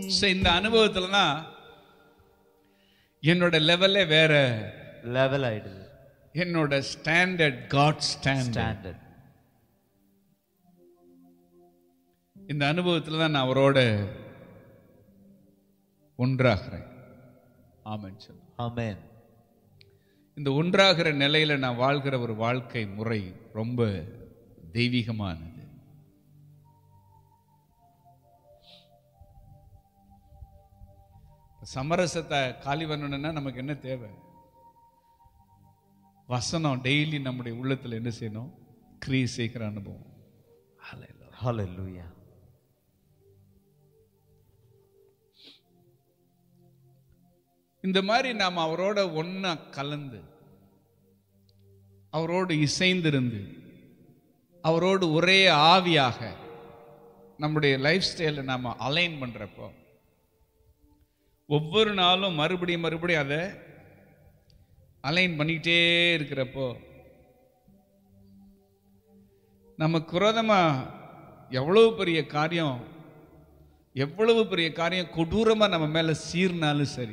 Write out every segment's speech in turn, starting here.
So, இந்த அனுபவத்துல தான் என்னோட லெவலே வேற லெவல் ஆயிடுது என்னோட ஸ்டாண்டர்ட் காட் ஸ்டாண்டர்ட் ஸ்டாண்டர்ட் இந்த அனுபவத்துல தான் நான் அவரோட ஒன்றாகிறேன் ஆமென் சொல்லு ஆமென் இந்த ஒன்றாகிற நிலையில நான் வாழ்கிற ஒரு வாழ்க்கை முறை ரொம்ப தெய்வீகமானது சமரசத்தை காலி பண்ணணும்னா நமக்கு என்ன தேவை வசனம் டெய்லி நம்முடைய உள்ளத்துல என்ன செய்யணும் கிரியை செய்கிற அனுபவம் Hallelujah. ஹalleluya இந்த மாதிரி நாம் அவரோட ஒண்ணா கலந்து அவரோடு இசைந்திருந்து அவரோடு ஒரே ஆவியாக நம்முடைய லைஃப் ஸ்டைலை நாம் அலைன் பண்றப்போ ஒவ்வொரு நாளும் மறுபடியும் மறுபடியும் அதை அலைன் பண்ணிக்கிட்டே இருக்கிறப்போ நமக்கு விரோதமா எவ்வளவு பெரிய காரியம் எவ்வளவு பெரிய காரியம் கொடூரமா நம்ம மேல சீர்னாலும் சரி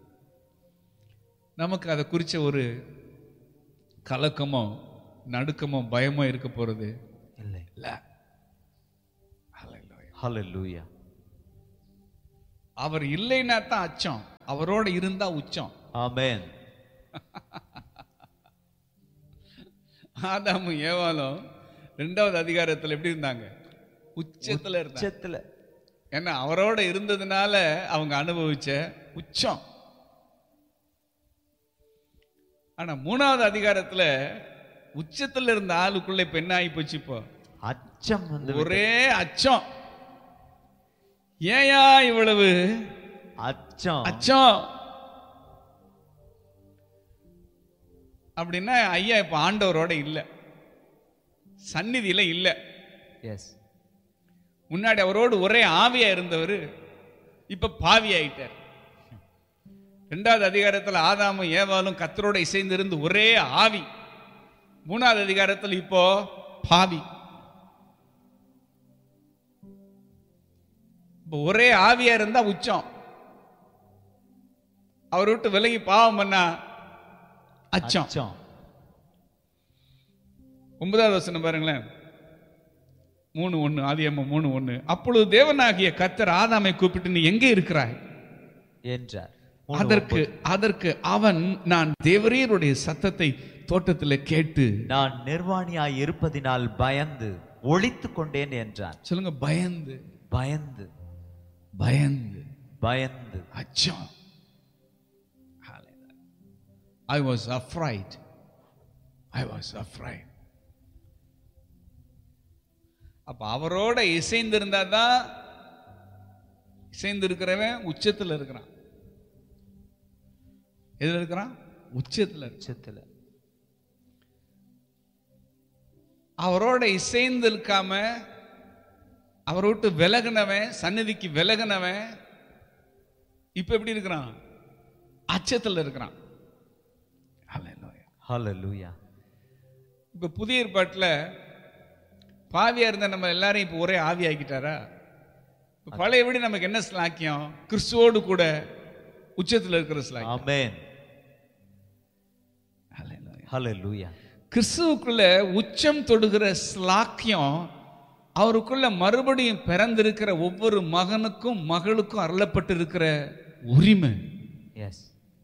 நமக்கு அதை குறிச்ச ஒரு கலக்கமோ நடுக்கமோ பயமோ இருக்க போறது இல்லை இல்ல Hallelujah. ஹalleluya அவர் இல்லைன்னா தான் அச்சம் அவரோட இருந்தா உச்சம் ஆமென் ஆதாமும் ஏவாலும் ரெண்டாவது அதிகாரத்துல எப்படி இருந்தாங்க உச்சத்துல இருந்தாங்க உச்சத்துல ஏன்னா அவரோட இருந்ததுனால அவங்க அனுபவிச்ச உச்சம் ஆனா மூணாவது அதிகாரத்துல உச்சத்துல இருந்த ஆளுக்குள்ள இப்ப என்ன ஆகி போச்சு இப்போ அச்சம் வந்து ஒரே அச்சம் ஏயா இவ்வளவு அச்சம் அச்சம் அப்படின்னா ஐயா இப்ப ஆண்டவரோட இல்ல சந்நிதியில இல்ல எஸ் முன்னாடி அவரோடு ஒரே ஆவியா இருந்தவர் இப்ப பாவி ஆயிட்டார் ரெண்டாவது அதிகாரத்துல ஆதாமும் ஏவாலும் கத்தரோட இசைந்திருந்து ஒரே ஆவி மூணாவது அதிகாரத்துல இப்போ பாவி இப்போ ஒரே ஆவியா இருந்தா உச்சம் அவர் விட்டு விலகி பாவம் பண்ணா அச்சம் அச்சம் ஒன்பதாவது வசனம் பாருங்களேன் மூணு ஒண்ணு ஆதியம்ம மூணு ஒண்ணு அப்பொழுது தேவனாகிய கத்தர் ஆதாமை கூப்பிட்டு நீ எங்கே இருக்கிறாய் என்றார் மூணு அதற்கு அதற்கு அவன் நான் தேவரீருடைய சத்தத்தை தோட்டத்தில் கேட்டு நான் நிர்வாணியாய் இருப்பதினால் பயந்து ஒளித்துக் கொண்டேன் என்றான் சொல்லுங்க பயந்து பயந்து பயந்து பயந்து அச்சம் I was afraid I was afraid அப்ப அவரோட இசைந்திருந்தா தான் இசைந்து இருக்கிறவன் உச்சத்துல இருக்கிறான் எதுல இருக்கிறான் உச்சத்துல இருக்கிறான். உச்சத்துல அவரோட இசைந்து இருக்காம அவரை விட்டு விலகுனவன் சந்நிதிக்கு விலகுனவன் இப்ப எப்படி இருக்கிறான் அச்சத்துல இருக்கிறான் Hallelujah. ஹalleluya இப்ப புதிய ஏற்பாட்டுல பாவியா இருந்த நம்ம எல்லாரையும் இப்ப ஒரே ஆவி ஆக்கிட்டாரா இப்ப பழையபடி நமக்கு என்ன ஸ்லாக்கியம் கிறிஸ்துவோடு கூட உச்சத்துல இருக்கிற ஸ்லாக்கியம் ஆமென் Hallelujah. ஹalleluya கிறிஸ்துவுக்குள்ள உச்சம் தொடுகிற ஸ்லாக்கியம் அவருக்குள்ள மறுபடியும் பிறந்திருக்கிற ஒவ்வொரு மகனுக்கும் மகளுக்கும் அருளப்பட்டிருக்கிற உரிமை எஸ்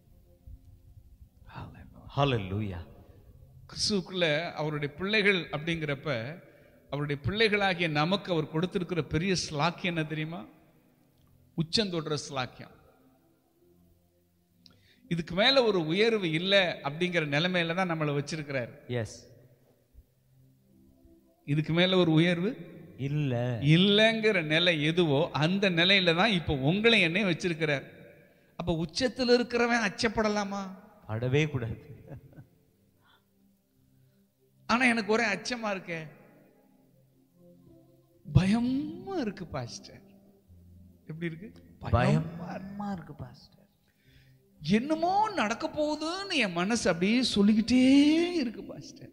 ஹalleluya கிறிஸ்துவுக்குள்ள அவருடைய பிள்ளைகள் அப்படிங்கிறப்ப அவருடைய பிள்ளைகளாகிய நமக்கு அவர் கொடுத்திருக்கிற பெரிய ஸ்லாக்கியம் என்ன தெரியுமா உச்சம் தொடுற ஸ்லாக்கியம் இதுக்கு மேல ஒரு உயர்வு இல்லை அப்படிங்கிற நிலைமையில தான் நம்மளை வச்சிருக்கிறாரு எஸ் இதுக்கு மேல ஒரு உயர்வு இல்ல இல்லைங்கிற நிலை எதுவோ அந்த நிலையில தான் இப்போ உங்களை என்னையும் வச்சிருக்கிறார் அப்ப உச்சத்தில் இருக்கிறவன் அச்சப்படலாமா படவே கூடாது ஆனா எனக்கு ஒரே அச்சமா இருக்கே பயமா இருக்கு பாஸ்டர் எப்படி இருக்கு பயமா இருக்கு பாஸ்டர் என்னமோ நடக்க போகுதுன்னு என் மனசு அப்படியே சொல்லிக்கிட்டே இருக்கு பாஸ்டர்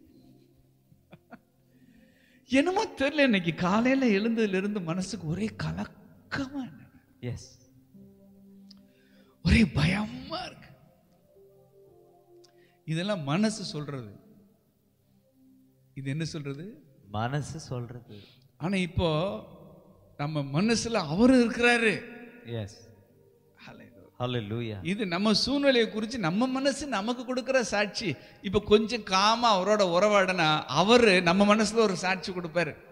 என்னமோ தெரியல இன்னைக்கு காலையில எழுந்ததுல இருந்து மனசுக்கு ஒரே கலக்கமா என்ன எஸ் ஒரே பயமா இருக்கு இதெல்லாம் மனசு சொல்றது இது என்ன சொல்றது மனசு சொல்றது ஆனா இப்போ நம்ம மனசுல அவரும் இருக்கிறாரு எஸ் ஹalleluya இது நம்ம சூழ்நிலையை குறித்து நம்ம மனசு நமக்கு கொடுக்கிற சாட்சி இப்போ கொஞ்சம் காமா அவரோட உறவாடனா அவரு நம்ம மனசுல ஒரு சாட்சி கொடுப்பாரு